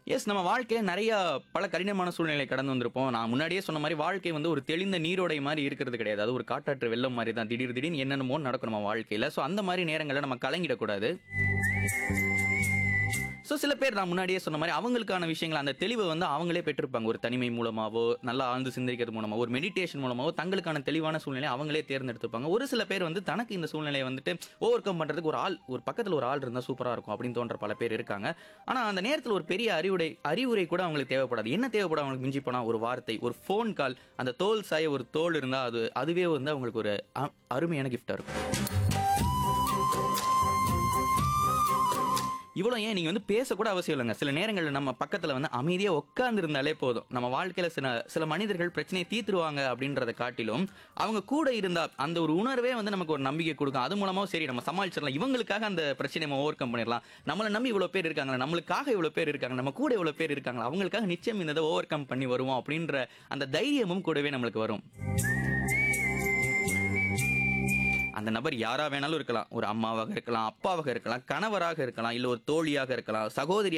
S நம்ம வாழ்க்கையில நிறைய பல கடினமான சூழ்நிலை கடந்து வந்திருப்போம் நான் முன்னாடியே சொன்ன மாதிரி வாழ்க்கை வந்து ஒரு தெளிந்த நீரோடை மாதிரி இருக்கிறது கிடையாது அது ஒரு காட்டாற்று வெள்ளம் மாதிரி தான் திடீர் திடீர்னு என்னென்னமோ நடக்கும் நம்ம வாழ்க்கையில ஸோ அந்த மாதிரி நேரங்களில் நம்ம கலங்கிடக்கூடாது ஸோ சில பேர் நான் முன்னாடியே சொன்ன மாதிரி அவங்களுக்கான விஷயங்கள் அந்த தெளிவை வந்து அவங்களே பெற்றிருப்பாங்க ஒரு தனிமை மூலமாவோ நல்லா ஆழ்ந்து சிந்திக்கிறது மூலமாவோ ஒரு மெடிடேஷன் மூலமாவோ தங்களுக்கான தெளிவான சூழ்நிலை அவங்களே தேர்ந்தெடுத்துப்பாங்க ஒரு சில பேர் வந்து தனக்கு இந்த சூழ்நிலையை வந்துட்டு ஓவர் கம் பண்ணுறதுக்கு ஒரு ஆள் ஒரு பக்கத்தில் ஒரு ஆள் இருந்தால் சூப்பராக இருக்கும் அப்படின்னு தோன்ற பல பேர் இருக்காங்க ஆனால் அந்த நேரத்தில் ஒரு பெரிய அறிவுரை அறிவுரை கூட அவங்களுக்கு தேவைப்படாது என்ன தேவைப்படும் அவங்களுக்கு மிஞ்சி போனால் ஒரு வார்த்தை ஒரு ஃபோன் கால் அந்த தோல் சாய ஒரு தோல் இருந்தால் அது அதுவே வந்து அவங்களுக்கு ஒரு அ- அருமையான கிஃப்டாக இருக்கும் இவ்வளோ ஏன் நீங்கள் வந்து பேசக்கூட அவசியம் இல்லைங்க சில நேரங்களில் நம்ம பக்கத்தில் வந்து அமைதியாக உட்காந்துருந்தாலே போதும் நம்ம வாழ்க்கையில் சில சில மனிதர்கள் பிரச்சனையை தீர்த்துருவாங்க அப்படின்றத காட்டிலும் அவங்க கூட இருந்தால் அந்த ஒரு உணர்வே வந்து நமக்கு ஒரு நம்பிக்கை கொடுக்கும் அது மூலமாக சரி நம்ம சமாளிச்சிடலாம் இவங்களுக்காக அந்த பிரச்சனையை நம்ம ஓவர் கம் பண்ணிடலாம் நம்மளை நம்பி இவ்வளோ பேர் இருக்காங்க நம்மளுக்காக இவ்வளோ பேர் இருக்காங்க நம்ம கூட இவ்வளோ பேர் இருக்காங்க அவங்களுக்காக நிச்சயம் இந்த இதை ஓவர் கம் பண்ணி வருவோம் அப்படின்ற அந்த தைரியமும் கூடவே நம்மளுக்கு வரும் அந்த நபர் யாரா வேணாலும் இருக்கலாம் ஒரு அம்மாவாக இருக்கலாம் அப்பாவாக இருக்கலாம் கணவராக இருக்கலாம் இல்லை ஒரு தோழியாக இருக்கலாம் சகோதரி